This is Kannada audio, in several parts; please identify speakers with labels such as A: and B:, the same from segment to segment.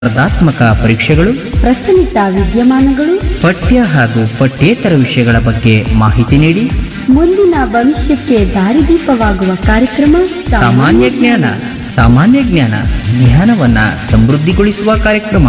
A: ಸ್ಪರ್ಧಾತ್ಮಕ ಪರೀಕ್ಷೆಗಳು
B: ಪ್ರಚಲಿತ ವಿದ್ಯಮಾನಗಳು
A: ಪಠ್ಯ ಹಾಗೂ ಪಠ್ಯೇತರ ವಿಷಯಗಳ ಬಗ್ಗೆ ಮಾಹಿತಿ ನೀಡಿ
B: ಮುಂದಿನ ಭವಿಷ್ಯಕ್ಕೆ ದಾರಿದೀಪವಾಗುವ ಕಾರ್ಯಕ್ರಮ
A: ಸಾಮಾನ್ಯ ಜ್ಞಾನ ಸಾಮಾನ್ಯ ಜ್ಞಾನ ಜ್ಞಾನವನ್ನ ಸಮೃದ್ಧಿಗೊಳಿಸುವ ಕಾರ್ಯಕ್ರಮ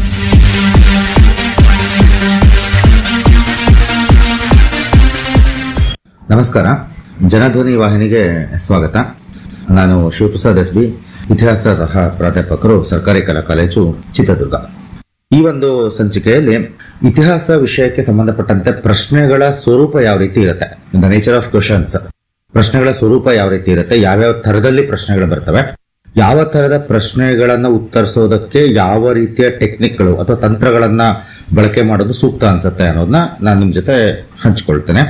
C: ನಮಸ್ಕಾರ ಜನಧ್ವನಿ ವಾಹಿನಿಗೆ ಸ್ವಾಗತ ನಾನು ಶಿವಪ್ರಸಾದ್ ಎಸ್ ಬಿ ಇತಿಹಾಸ ಸಹ ಪ್ರಾಧ್ಯಾಪಕರು ಸರ್ಕಾರಿ ಕಲಾ ಕಾಲೇಜು ಚಿತ್ರದುರ್ಗ ಈ ಒಂದು ಸಂಚಿಕೆಯಲ್ಲಿ ಇತಿಹಾಸ ವಿಷಯಕ್ಕೆ ಸಂಬಂಧಪಟ್ಟಂತೆ ಪ್ರಶ್ನೆಗಳ ಸ್ವರೂಪ ಯಾವ ರೀತಿ ಇರುತ್ತೆ ದ ನೇಚರ್ ಆಫ್ ಕ್ವಶನ್ಸ್ ಪ್ರಶ್ನೆಗಳ ಸ್ವರೂಪ ಯಾವ ರೀತಿ ಇರುತ್ತೆ ಯಾವ್ಯಾವ ತರದಲ್ಲಿ ಪ್ರಶ್ನೆಗಳು ಬರ್ತವೆ ಯಾವ ತರದ ಪ್ರಶ್ನೆಗಳನ್ನ ಉತ್ತರಿಸೋದಕ್ಕೆ ಯಾವ ರೀತಿಯ ಟೆಕ್ನಿಕ್ಗಳು ಅಥವಾ ತಂತ್ರಗಳನ್ನ ಬಳಕೆ ಮಾಡೋದು ಸೂಕ್ತ ಅನ್ಸುತ್ತೆ ಅನ್ನೋದನ್ನ ನಾನು ನಿಮ್ ಜೊತೆ ಹಂಚ್ಕೊಳ್ತೇನೆ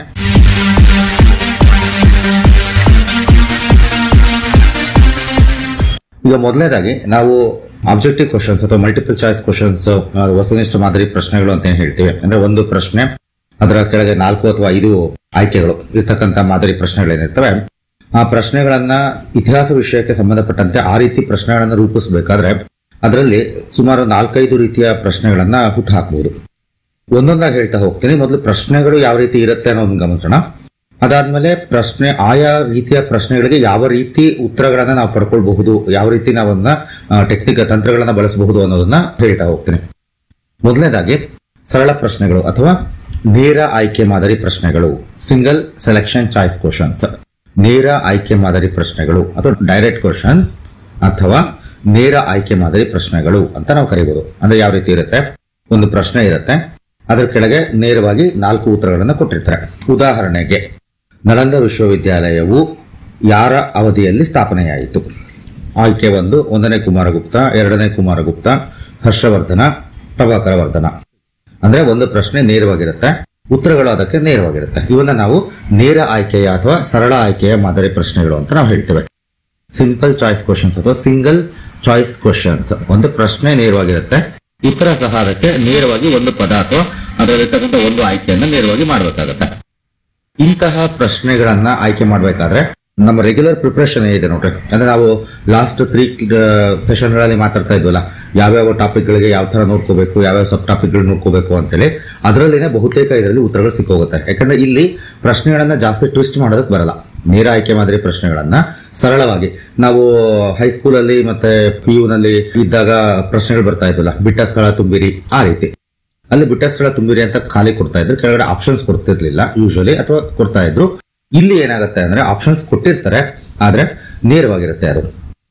C: ಈಗ ಮೊದಲನೇದಾಗಿ ನಾವು ಆಬ್ಜೆಕ್ಟಿವ್ ಕ್ವಶನ್ಸ್ ಅಥವಾ ಮಲ್ಟಿಪಲ್ ಚಾಯ್ಸ್ ಕ್ವಶನ್ಸ್ ವಸ್ತುನಿಷ್ಠ ಮಾದರಿ ಪ್ರಶ್ನೆಗಳು ಅಂತ ಏನ್ ಹೇಳ್ತೀವಿ ಅಂದ್ರೆ ಒಂದು ಪ್ರಶ್ನೆ ಅದರ ಕೆಳಗೆ ನಾಲ್ಕು ಅಥವಾ ಐದು ಆಯ್ಕೆಗಳು ಇರ್ತಕ್ಕಂಥ ಮಾದರಿ ಪ್ರಶ್ನೆಗಳೇನಿರ್ತವೆ ಆ ಪ್ರಶ್ನೆಗಳನ್ನ ಇತಿಹಾಸ ವಿಷಯಕ್ಕೆ ಸಂಬಂಧಪಟ್ಟಂತೆ ಆ ರೀತಿ ಪ್ರಶ್ನೆಗಳನ್ನ ರೂಪಿಸಬೇಕಾದ್ರೆ ಅದರಲ್ಲಿ ಸುಮಾರು ನಾಲ್ಕೈದು ರೀತಿಯ ಪ್ರಶ್ನೆಗಳನ್ನ ಹುಟ್ಟು ಹಾಕಬಹುದು ಒಂದೊಂದಾಗಿ ಹೇಳ್ತಾ ಹೋಗ್ತೀನಿ ಮೊದಲು ಪ್ರಶ್ನೆಗಳು ಯಾವ ರೀತಿ ಇರುತ್ತೆ ಅನ್ನೋದನ್ನ ಗಮನಿಸೋಣ ಅದಾದ್ಮೇಲೆ ಪ್ರಶ್ನೆ ಆಯಾ ರೀತಿಯ ಪ್ರಶ್ನೆಗಳಿಗೆ ಯಾವ ರೀತಿ ಉತ್ತರಗಳನ್ನ ನಾವು ಪಡ್ಕೊಳ್ಬಹುದು ಯಾವ ರೀತಿ ನಾವನ್ನ ಟೆಕ್ನಿಕ್ ತಂತ್ರಗಳನ್ನ ಬಳಸಬಹುದು ಅನ್ನೋದನ್ನ ಹೇಳ್ತಾ ಹೋಗ್ತೀನಿ ಮೊದಲನೇದಾಗಿ ಸರಳ ಪ್ರಶ್ನೆಗಳು ಅಥವಾ ನೇರ ಆಯ್ಕೆ ಮಾದರಿ ಪ್ರಶ್ನೆಗಳು ಸಿಂಗಲ್ ಸೆಲೆಕ್ಷನ್ ಚಾಯ್ಸ್ ಕ್ವಶನ್ಸ್ ನೇರ ಆಯ್ಕೆ ಮಾದರಿ ಪ್ರಶ್ನೆಗಳು ಅಥವಾ ಡೈರೆಕ್ಟ್ ಕ್ವಶನ್ಸ್ ಅಥವಾ ನೇರ ಆಯ್ಕೆ ಮಾದರಿ ಪ್ರಶ್ನೆಗಳು ಅಂತ ನಾವು ಕರಿಬಹುದು ಅಂದ್ರೆ ಯಾವ ರೀತಿ ಇರುತ್ತೆ ಒಂದು ಪ್ರಶ್ನೆ ಇರುತ್ತೆ ಅದರ ಕೆಳಗೆ ನೇರವಾಗಿ ನಾಲ್ಕು ಉತ್ತರಗಳನ್ನು ಕೊಟ್ಟಿರ್ತಾರೆ ಉದಾಹರಣೆಗೆ ನಳಂದ ವಿಶ್ವವಿದ್ಯಾಲಯವು ಯಾರ ಅವಧಿಯಲ್ಲಿ ಸ್ಥಾಪನೆಯಾಯಿತು ಆಯ್ಕೆ ಒಂದು ಒಂದನೇ ಕುಮಾರಗುಪ್ತ ಎರಡನೇ ಕುಮಾರಗುಪ್ತ ಹರ್ಷವರ್ಧನ ಪ್ರಭಾಕರ ವರ್ಧನ ಅಂದ್ರೆ ಒಂದು ಪ್ರಶ್ನೆ ನೇರವಾಗಿರುತ್ತೆ ಉತ್ತರಗಳು ಅದಕ್ಕೆ ನೇರವಾಗಿರುತ್ತೆ ಇವನ್ನ ನಾವು ನೇರ ಆಯ್ಕೆಯ ಅಥವಾ ಸರಳ ಆಯ್ಕೆಯ ಮಾದರಿ ಪ್ರಶ್ನೆಗಳು ಅಂತ ನಾವು ಹೇಳ್ತೇವೆ ಸಿಂಪಲ್ ಚಾಯ್ಸ್ ಕ್ವಶನ್ಸ್ ಅಥವಾ ಸಿಂಗಲ್ ಚಾಯ್ಸ್ ಕ್ವಶನ್ಸ್ ಒಂದು ಪ್ರಶ್ನೆ ನೇರವಾಗಿರುತ್ತೆ ಉತ್ತರ ಸಹ ಅದಕ್ಕೆ ನೇರವಾಗಿ ಒಂದು ಪದ ಅಥವಾ ಅದರಲ್ಲಿರ್ತಕ್ಕಂಥ ಒಂದು ಆಯ್ಕೆಯನ್ನ ನೇರವಾಗಿ ಮಾಡಬೇಕಾಗತ್ತೆ ಇಂತಹ ಪ್ರಶ್ನೆಗಳನ್ನ ಆಯ್ಕೆ ಮಾಡಬೇಕಾದ್ರೆ ನಮ್ಮ ರೆಗ್ಯುಲರ್ ಪ್ರಿಪರೇಷನ್ ಏನಿದೆ ನೋಡ್ರಿ ಅಂದ್ರೆ ನಾವು ಲಾಸ್ಟ್ ತ್ರೀ ಸೆಷನ್ಗಳಲ್ಲಿ ಮಾತಾಡ್ತಾ ಇದ್ವಲ್ಲ ಯಾವ್ಯಾವ ಟಾಪಿಕ್ ಗಳಿಗೆ ಯಾವ ತರ ನೋಡ್ಕೋಬೇಕು ಯಾವ್ಯಾವ ಸಬ್ ಟಾಪಿಕ್ ಗಳು ನೋಡ್ಕೋಬೇಕು ಅಂತೇಳಿ ಅದರಲ್ಲಿನೇ ಬಹುತೇಕ ಇದರಲ್ಲಿ ಉತ್ತರಗಳು ಸಿಕ್ಕೋಗುತ್ತೆ ಯಾಕಂದ್ರೆ ಇಲ್ಲಿ ಪ್ರಶ್ನೆಗಳನ್ನ ಜಾಸ್ತಿ ಟ್ವಿಸ್ಟ್ ಮಾಡೋದಕ್ಕೆ ಬರಲ್ಲ ನೇರ ಆಯ್ಕೆ ಮಾದರಿ ಪ್ರಶ್ನೆಗಳನ್ನ ಸರಳವಾಗಿ ನಾವು ಹೈಸ್ಕೂಲ್ ಅಲ್ಲಿ ಮತ್ತೆ ಪಿ ನಲ್ಲಿ ಇದ್ದಾಗ ಪ್ರಶ್ನೆಗಳು ಬರ್ತಾ ಇದ್ವಲ್ಲ ಬಿಟ್ಟ ಸ್ಥಳ ತುಂಬಿರಿ ಆ ರೀತಿ ಅಲ್ಲಿ ಬಿಟ್ಟ ಸ್ಥಳ ತುಂಬಿರಿ ಅಂತ ಖಾಲಿ ಕೊಡ್ತಾ ಇದ್ರು ಕೆಳಗಡೆ ಆಪ್ಷನ್ಸ್ ಕೊಡ್ತಿರ್ಲಿಲ್ಲ ಯೂಶಲಿ ಅಥವಾ ಕೊಡ್ತಾ ಇದ್ರು ಇಲ್ಲಿ ಏನಾಗುತ್ತೆ ಅಂದ್ರೆ ಆಪ್ಷನ್ಸ್ ಕೊಟ್ಟಿರ್ತಾರೆ ಆದ್ರೆ ನೇರವಾಗಿರುತ್ತೆ ಅದು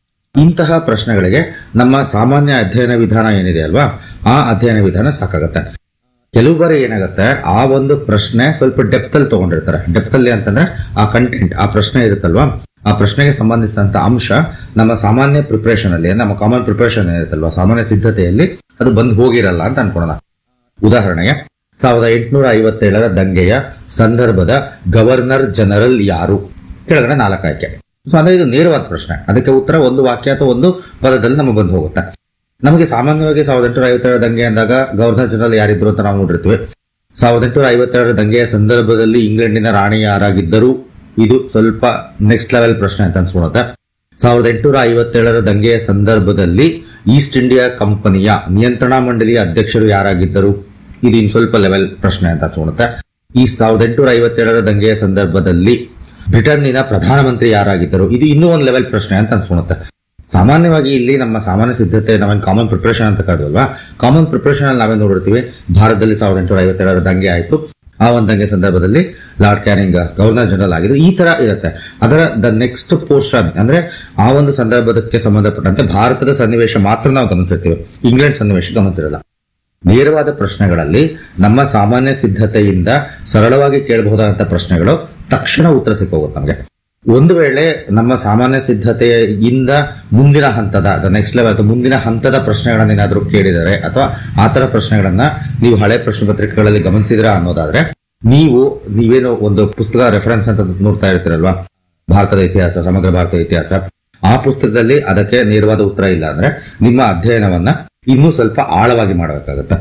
C: ಇಂತಹ ಪ್ರಶ್ನೆಗಳಿಗೆ ನಮ್ಮ ಸಾಮಾನ್ಯ ಅಧ್ಯಯನ ವಿಧಾನ ಏನಿದೆ ಅಲ್ವಾ ಆ ಅಧ್ಯಯನ ವಿಧಾನ ಸಾಕಾಗತ್ತೆ ಕೆಲವು ಬಾರಿ ಏನಾಗುತ್ತೆ ಆ ಒಂದು ಪ್ರಶ್ನೆ ಸ್ವಲ್ಪ ಡೆಪ್ತ್ ಅಲ್ಲಿ ತಗೊಂಡಿರ್ತಾರೆ ಡೆಪ್ತ್ ಅಲ್ಲಿ ಅಂತಂದ್ರೆ ಆ ಕಂಟೆಂಟ್ ಆ ಪ್ರಶ್ನೆ ಇರುತ್ತಲ್ವಾ ಆ ಪ್ರಶ್ನೆಗೆ ಸಂಬಂಧಿಸಿದಂತ ಅಂಶ ನಮ್ಮ ಸಾಮಾನ್ಯ ಪ್ರಿಪರೇಷನ್ ಅಲ್ಲಿ ನಮ್ಮ ಕಾಮನ್ ಪ್ರಿಪರೇಷನ್ ಇರುತ್ತಲ್ವಾ ಸಾಮಾನ್ಯ ಸಿದ್ಧತೆಯಲ್ಲಿ ಅದು ಬಂದು ಹೋಗಿರಲ್ಲ ಅಂತ ಅನ್ಕೊಳ್ಳೋಣ ಉದಾಹರಣೆಗೆ ಸಾವಿರದ ಎಂಟುನೂರ ಐವತ್ತೇಳರ ದಂಗೆಯ ಸಂದರ್ಭದ ಗವರ್ನರ್ ಜನರಲ್ ಯಾರು ಕೆಳಗಡೆ ನಾಲ್ಕು ಆಯ್ಕೆ ಸೊ ಅಂದ್ರೆ ಇದು ನೇರವಾದ ಪ್ರಶ್ನೆ ಅದಕ್ಕೆ ಉತ್ತರ ಒಂದು ವಾಕ್ಯ ಅಥವಾ ಒಂದು ಪದದಲ್ಲಿ ನಮಗೆ ಬಂದು ಹೋಗುತ್ತೆ ನಮಗೆ ಸಾಮಾನ್ಯವಾಗಿ ಸಾವಿರದ ಎಂಟುನೂರ ಐವತ್ತೇಳರ ದಂಗೆ ಅಂದಾಗ ಗವರ್ನರ್ ಜನರಲ್ ಯಾರಿದ್ರು ಅಂತ ನಾವು ನೋಡಿರ್ತೀವಿ ಸಾವಿರದ ಎಂಟುನೂರ ಐವತ್ತೇಳರ ದಂಗೆಯ ಸಂದರ್ಭದಲ್ಲಿ ಇಂಗ್ಲೆಂಡಿನ ರಾಣಿ ಯಾರಾಗಿದ್ದರು ಇದು ಸ್ವಲ್ಪ ನೆಕ್ಸ್ಟ್ ಲೆವೆಲ್ ಪ್ರಶ್ನೆ ಅಂತ ಅನ್ಸ್ಕೊಳುತ್ತೆ ಸಾವಿರದ ಎಂಟುನೂರ ಐವತ್ತೇಳರ ದಂಗೆಯ ಸಂದರ್ಭದಲ್ಲಿ ಈಸ್ಟ್ ಇಂಡಿಯಾ ಕಂಪನಿಯ ನಿಯಂತ್ರಣಾ ಮಂಡಳಿಯ ಅಧ್ಯಕ್ಷರು ಯಾರಾಗಿದ್ದರು ಇದು ಇನ್ ಸ್ವಲ್ಪ ಲೆವೆಲ್ ಪ್ರಶ್ನೆ ಅಂತ ಅನ್ಸ್ಕೊಳುತ್ತೆ ಈ ಸಾವಿರದ ಎಂಟುನೂರ ಐವತ್ತೇಳರ ದಂಗೆಯ ಸಂದರ್ಭದಲ್ಲಿ ಬ್ರಿಟನ್ನಿನ ಪ್ರಧಾನಮಂತ್ರಿ ಯಾರಾಗಿದ್ದರು ಇದು ಇನ್ನೂ ಒಂದು ಲೆವೆಲ್ ಪ್ರಶ್ನೆ ಅಂತ ಅನ್ಸ್ಕೊಳುತ್ತೆ ಸಾಮಾನ್ಯವಾಗಿ ಇಲ್ಲಿ ನಮ್ಮ ಸಾಮಾನ್ಯ ಸಿದ್ಧತೆ ನಾವೇನು ಕಾಮನ್ ಪ್ರಿಪರೇಷನ್ ಅಂತ ಕರೆದ್ವಲ್ವಾ ಕಾಮನ್ ಪ್ರಿಪರೇಷನ್ ಅಲ್ಲಿ ನಾವೇ ನೋಡಿರ್ತೀವಿ ಭಾರತದಲ್ಲಿ ಸಾವಿರದ ಎಂಟುನೂರ ಐವತ್ತೇಳರ ದಂಗೆ ಆಯಿತು ಆ ಒಂದು ದಂಗೆ ಸಂದರ್ಭದಲ್ಲಿ ಲಾರ್ಡ್ ಕ್ಯಾನಿಂಗ್ ಗವರ್ನರ್ ಜನರಲ್ ಆಗಿದ್ದು ಈ ತರ ಇರುತ್ತೆ ಅದರ ದ ನೆಕ್ಸ್ಟ್ ಪೋರ್ಷನ್ ಅಂದ್ರೆ ಆ ಒಂದು ಸಂದರ್ಭಕ್ಕೆ ಸಂಬಂಧಪಟ್ಟಂತೆ ಭಾರತದ ಸನ್ನಿವೇಶ ಮಾತ್ರ ನಾವು ಗಮನಿಸಿರ್ತೀವಿ ಇಂಗ್ಲೆಂಡ್ ಸನ್ನಿವೇಶ ಗಮನಿಸಿರಲ್ಲ ನೇರವಾದ ಪ್ರಶ್ನೆಗಳಲ್ಲಿ ನಮ್ಮ ಸಾಮಾನ್ಯ ಸಿದ್ಧತೆಯಿಂದ ಸರಳವಾಗಿ ಕೇಳಬಹುದಾದಂತಹ ಪ್ರಶ್ನೆಗಳು ತಕ್ಷಣ ಉತ್ತರ ಸಿಕ್ಕೋಗುತ್ತೆ ನಮಗೆ ಒಂದು ವೇಳೆ ನಮ್ಮ ಸಾಮಾನ್ಯ ಸಿದ್ಧತೆಯಿಂದ ಮುಂದಿನ ಹಂತದ ದ ನೆಕ್ಸ್ಟ್ ಲೆವೆಲ್ ಅಥವಾ ಮುಂದಿನ ಹಂತದ ಪ್ರಶ್ನೆಗಳನ್ನ ಏನಾದರೂ ಕೇಳಿದರೆ ಅಥವಾ ಆ ತರ ಪ್ರಶ್ನೆಗಳನ್ನ ನೀವು ಹಳೆ ಪ್ರಶ್ನೆ ಪತ್ರಿಕೆಗಳಲ್ಲಿ ಗಮನಿಸಿದ್ರ ಅನ್ನೋದಾದ್ರೆ ನೀವು ನೀವೇನು ಒಂದು ಪುಸ್ತಕ ರೆಫರೆನ್ಸ್ ಅಂತ ನೋಡ್ತಾ ಇರ್ತೀರಲ್ವಾ ಭಾರತದ ಇತಿಹಾಸ ಸಮಗ್ರ ಭಾರತದ ಇತಿಹಾಸ ಆ ಪುಸ್ತಕದಲ್ಲಿ ಅದಕ್ಕೆ ನೇರವಾದ ಉತ್ತರ ಇಲ್ಲ ಅಂದ್ರೆ ನಿಮ್ಮ ಅಧ್ಯಯನವನ್ನ ಇನ್ನೂ ಸ್ವಲ್ಪ ಆಳವಾಗಿ ಮಾಡಬೇಕಾಗತ್ತೆ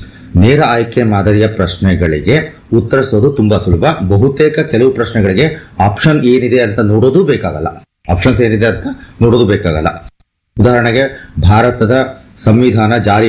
C: ನೇರ ಆಯ್ಕೆ ಮಾದರಿಯ ಪ್ರಶ್ನೆಗಳಿಗೆ ಉತ್ತರಿಸೋದು ತುಂಬಾ ಸುಲಭ ಬಹುತೇಕ ಕೆಲವು ಪ್ರಶ್ನೆಗಳಿಗೆ ಆಪ್ಷನ್ ಏನಿದೆ ಅಂತ ನೋಡೋದು ಬೇಕಾಗಲ್ಲ ಆಪ್ಷನ್ಸ್ ಏನಿದೆ ಅಂತ ನೋಡೋದು ಬೇಕಾಗಲ್ಲ ಉದಾಹರಣೆಗೆ ಭಾರತದ ಸಂವಿಧಾನ ಜಾರಿ